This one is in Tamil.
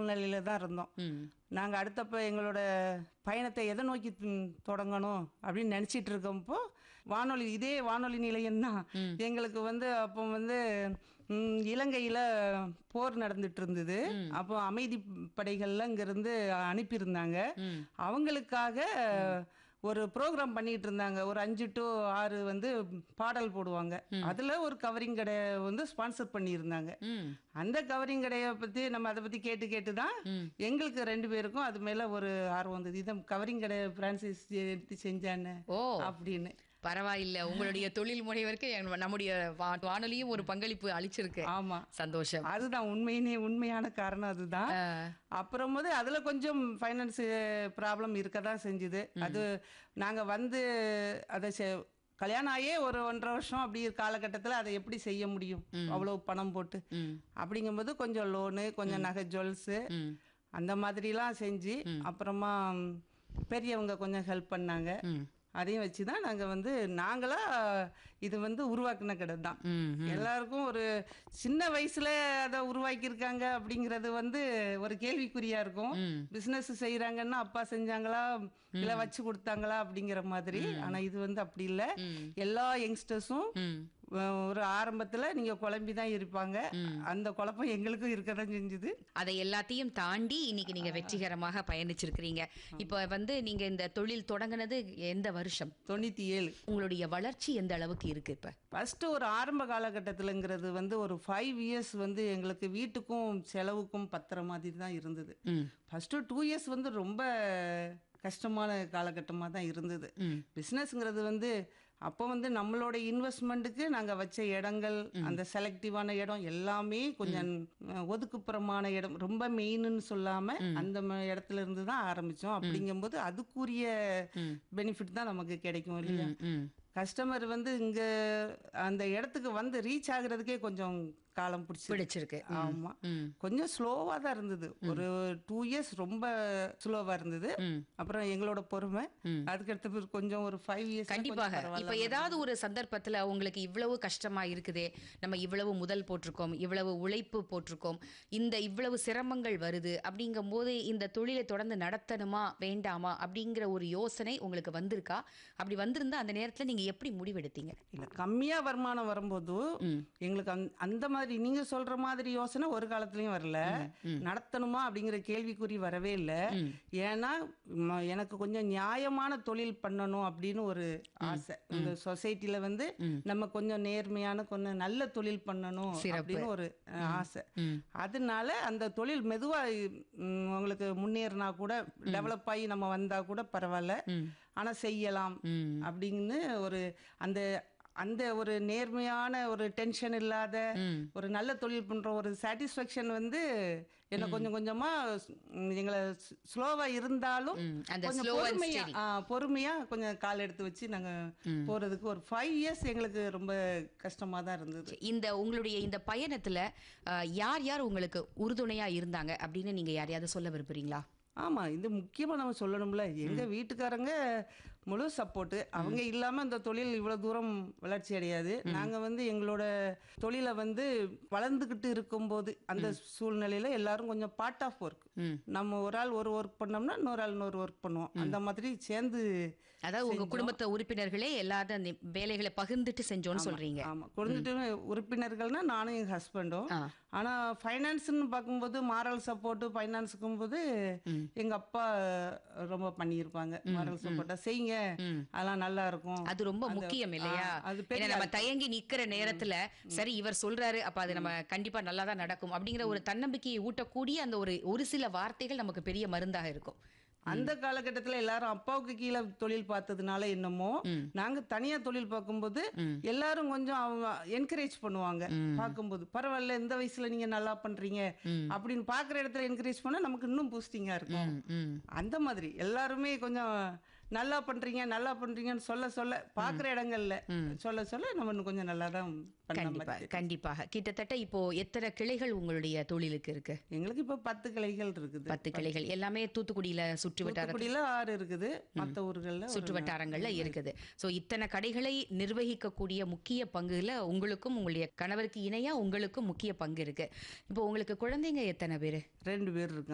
சூழ்நிலையில தான் இருந்தோம் ம் நாங்கள் அடுத்தப்ப எங்களோட பயணத்தை எதை நோக்கி ம், தொடங்கணும் அப்படின்னு நினச்சிட்டு இருக்கப்போ வானொலி இதே வானொலி நிலையம் தான் எங்களுக்கு வந்து அப்போ வந்து ம், இலங்கையில போர் நடந்துட்டு இருந்தது அப்போ அமைதி படைகள்ல இங்கிருந்து அனுப்பியிருந்தாங்க ம் அவங்களுக்காக ஒரு ப்ரோக்ராம் பண்ணிட்டு இருந்தாங்க ஒரு அஞ்சு டு ஆறு வந்து பாடல் போடுவாங்க அதுல ஒரு கவரிங் கடை வந்து ஸ்பான்சர் பண்ணியிருந்தாங்க ம் அந்த கவரிங் கடையை பத்தி நம்ம அதை பத்தி கேட்டு கேட்டு தான் எங்களுக்கு ரெண்டு பேருக்கும் அது மேல ஒரு ஆர்வம் வந்தது இதை கவரிங் கடை பிரான்சைஸ் எடுத்து செஞ்சானே ஓ அப்படின்னு பரவாயில்ல உங்களுடைய தொழில் முனைவருக்கு எங்க- நம்முடைய வா- வானொலியும் ஒரு பங்களிப்பு அளிச்சிருக்கு ஆமா சந்தோஷம் அதுதான் உண்மையினே உண்மையான காரணம் அதுதான் ஆ, அப்புறம் போது அதுல கொஞ்சம் ஃபைனான்ஸ் ப்ராப்ளம் இருக்க தான் செஞ்சுது அது நாங்க வந்து அதை செ- கல்யாணம் ஆகியே ஒரு ஒன்றரை வருஷம் அப்படி காலகட்டத்தில் அதை எப்படி செய்ய முடியும் அவ்வளோ பணம் போட்டு ம் அப்படிங்கும்போது கொஞ்சம் லோனு கொஞ்சம் நகை ஜுவல்ஸு ம் அந்த மாதிரிலாம் செஞ்சு அப்புறமா ம், பெரியவங்க கொஞ்சம் ஹெல்ப் பண்ணாங்க ம் அதையும் வச்சு தான் நாங்கள் வந்து நாங்களா இது வந்து உருவாக்குன கடை தான் ம் எல்லாருக்கும் ஒரு சின்ன வயசுல அதை உருவாக்கியிருக்காங்க அப்படிங்கிறது வந்து ஒரு கேள்விக்குறியா இருக்கும் ம். பிசினஸ் செய்யறாங்கன்னா அப்பா செஞ்சாங்களா இல்ல வச்சு கொடுத்தாங்களா அப்படிங்கிற மாதிரி ஆனா இது வந்து அப்படி இல்ல எல்லா யங்ஸ்டர்ஸும் ம் ஒரு ஆரம்பத்துல நீங்க குழம்பி தான் இருப்பாங்க அந்த குழப்பம் எங்களுக்கும் இருக்க தான் செஞ்சுது அதை எல்லாத்தையும் தாண்டி இன்னைக்கு நீங்க வெற்றிகரமாக பயணிச்சிருக்கிறீங்க இப்ப வந்து நீங்க இந்த தொழில் தொடங்குனது எந்த வருஷம் தொண்ணூத்தி ஏழு உங்களுடைய வளர்ச்சி எந்த அளவுக்கு இருக்கு இப்ப ஃபர்ஸ்ட் ஒரு ஆரம்ப காலகட்டத்திலங்கிறது வந்து ஒரு ஃபைவ் இயர்ஸ் வந்து எங்களுக்கு வீட்டுக்கும் செலவுக்கும் பத்துற மாதிரி தான் இருந்தது ம் ஃபஸ்ட்டு டூ இயர்ஸ் வந்து ரொம்ப கஷ்டமான காலகட்டமாக தான் இருந்தது ம். பிஸ்னஸ்ங்கிறது வந்து அப்போ வந்து நம்மளோட இன்வெஸ்ட்மெண்ட்டுக்கு நாங்கள் வச்ச இடங்கள் அந்த செலக்டிவான இடம் எல்லாமே கொஞ்சம் அஹ், ஒதுக்குப்புறமான இடம் ரொம்ப மெயின்னு சொல்லாமல் அந்த ம- இடத்துல இருந்து தான் ஆரம்பித்தோம் அப்படிங்கும்போது அதுக்குரிய பெனிஃபிட் தான் நமக்கு கிடைக்கும் இல்லையா ம், ம் கஸ்டமர் வந்து இங்க அந்த இடத்துக்கு வந்து ரீச் ஆகுறதுக்கே கொஞ்சம் காலம் பிடிச்சி பிடிச்சிருக்கு ம், ஆமா ம் கொஞ்சம் ஸ்லோவாக தான் இருந்தது ஒரு டூ இயர்ஸ் ரொம்ப ஸ்லோவாக இருந்தது ம். அப்புறம் எங்களோட பொறுமை அதுக்கடுத்த பிறகு கொஞ்சம் ஒரு ஃபைவ் இயர்ஸ் கண்டிப்பாக இப்ப ஏதாவது ஒரு சந்தர்ப்பத்துல உங்களுக்கு இவ்வளவு கஷ்டமா இருக்குதே நம்ம இவ்வளவு முதல் போட்டிருக்கோம் இவ்வளவு உழைப்பு போட்டிருக்கோம் இந்த இவ்வளவு சிரமங்கள் வருது அப்படிங்கும் போது இந்த தொழிலை தொடர்ந்து நடத்தணுமா வேண்டாமா அப்படிங்கிற ஒரு யோசனை உங்களுக்கு வந்திருக்கா அப்படி வந்திருந்தா அந்த நேரத்துல நீங்க எப்படி முடிவெடுத்தீங்க இல்லை கம்மியாக வருமானம் வரும்போது எங்களுக்கு அந்த அந்த மாதிரி நீங்க சொல்ற மாதிரி யோசனை ஒரு காலத்துலயும் வரல நடத்தணுமா அப்படிங்கிற கேள்விக்குறி வரவே இல்லை ஏன்னா ம- எனக்கு கொஞ்சம் நியாயமான தொழில் பண்ணணும் அப்படின்னு ஒரு ஆசை இந்த சொசைட்டில வந்து நம்ம கொஞ்சம் நேர்மையான கொஞ்சம் நல்ல தொழில் பண்ணணும் சிறப்பு. அப்படின்னு ஒரு அஹ், ஆசை அதனால அந்த தொழில் மெதுவா ம், உங்களுக்கு முன்னேறினா கூட டெவலப் ஆகி நம்ம வந்தா கூட பரவாயில்ல ஆனா செய்யலாம் அப்படின்னு ஒரு அந்த அந்த ஒரு நேர்மையான ஒரு டென்ஷன் இல்லாத ஒரு நல்ல தொழில் பண்ற ஒரு சாட்டிஸ்ஃபேக்ஷன் வந்து என்ன கொஞ்சம் கொஞ்சமா ம், எங்களை ஸ்லோவா இருந்தாலும் ம், அந்த கொஞ்சம் slow and பொறுமையா steady. ஆ, பொறுமையா கொஞ்சம் கால் எடுத்து வச்சு நாங்க போறதுக்கு ஒரு ஃபைவ் இயர்ஸ் எங்களுக்கு ரொம்ப கஷ்டமா தான் இருந்தது இந்த உங்களுடைய இந்த பயணத்துல அஹ், யார் யார் உங்களுக்கு உறுதுணையா இருந்தாங்க அப்படின்னு நீங்க யாரையாவது சொல்ல விரும்புறீங்களா ஆமா இது முக்கியமா நம்ம சொல்லணும்ல எங்க வீட்டுக்காரங்க முழு சப்போர்ட் அவங்க இல்லாம இந்த தொழில் இவ்வளவு தூரம் வளர்ச்சி அடையாது நாங்க வந்து எங்களோட தொழிலை வந்து வளர்ந்துகிட்டு இருக்கும்போது அந்த சூழ்நிலையில எல்லாரும் கொஞ்சம் பார்ட் ஆஃப் ஒர்க் ம். நம்ம ஒரு ஆள் ஒரு ஒர்க் பண்ணோம்னா இன்னொரு ஆள் இன்னொரு ஒர்க் பண்ணுவோம் அந்த மாதிரி சேர்ந்து அதாவது உங்க குடும்பத்த உறுப்பினர்களே எல்லாத அந்த வேலைகளை பகிர்ந்துட்டு செஞ்சோன்னு சொல்றீங்க ஆமா குழந்தைட்டு உறுப்பினர்கள்னா நானும் என் ஹஸ்பண்டும் ஆ. ஆனா ஃபைனான்ஸ்னு பார்க்கும்போது மாரல் சப்போர்ட் ஃபைனான்ஸுக்கும் போது எங்க அப்பா ரொம்ப பண்ணியிருப்பாங்க மாரல் சப்போர்ட்டா செய்யுங்க அதெல்லாம் நல்லா இருக்கும் அது ரொம்ப அந்த- முக்கியம் இல்லையா ஆ, அது ஏன்னா பெரிய நம்ம தயங்கி நிக்கிற நேரத்துல சரி இவர் சொல்றாரு அப்ப அது நம்ம கண்டிப்பா நல்லா தான் நடக்கும் அப்படிங்கிற ஒரு தன்னம்பிக்கையை ஊட்டக்கூடிய அந்த ஒரு ஒரு சில வார்த்தைகள் நமக்கு பெரிய மருந்தாக இருக்கும் அந்த காலகட்டத்துல எல்லாரும் அப்பாவுக்கு கீழே தொழில் பார்த்ததுனால என்னமோ நாங்க தனியா தொழில் பார்க்கும்போது எல்லாரும் கொஞ்சம் அவங்க என்கரேஜ் பண்ணுவாங்க பார்க்கும்போது பரவாயில்ல இந்த வயசுல நீங்க நல்லா பண்றீங்க அப்படின்னு பாக்குற இடத்துல என்கரேஜ் பண்ணா நமக்கு இன்னும் பூஸ்டிங்கா இருக்கும் ம், ம். அந்த மாதிரி எல்லாருமே கொஞ்சம் நல்லா பண்றீங்க நல்லா பண்றீங்கன்னு சொல்ல சொல்ல பாக்குற இடங்கள்ல சொல்ல சொல்ல நம்ம இன்னும் கொஞ்சம் நல்லா தான் பண்ண கண்டிப்பா மாதிரி கண்டிப்பாக கிட்டத்தட்ட இப்போ எத்தனை கிளைகள் உங்களுடைய தொழிலுக்கு இருக்கு எங்களுக்கு இப்ப பத்து கிளைகள் இருக்குது பத்து கிளைகள் எல்லாமே தூத்துக்குடியில சுற்று வட்டார தூத்துக்குடியில ஆறு இருக்குது மத்த ஊர்கள்ல ஒரு சுற்று வட்டாரங்கள்ல இருக்குது சோ இத்தனை கடைகளை நிர்வகிக்கக்கூடிய முக்கிய பங்குல உங்களுக்கும் உங்களுடைய கணவருக்கு இணையா உங்களுக்கும் முக்கிய பங்கு இருக்கு இப்போ உங்களுக்கு குழந்தைங்க எத்தனை பேரு ரெண்டு பேர் இருக்காங்க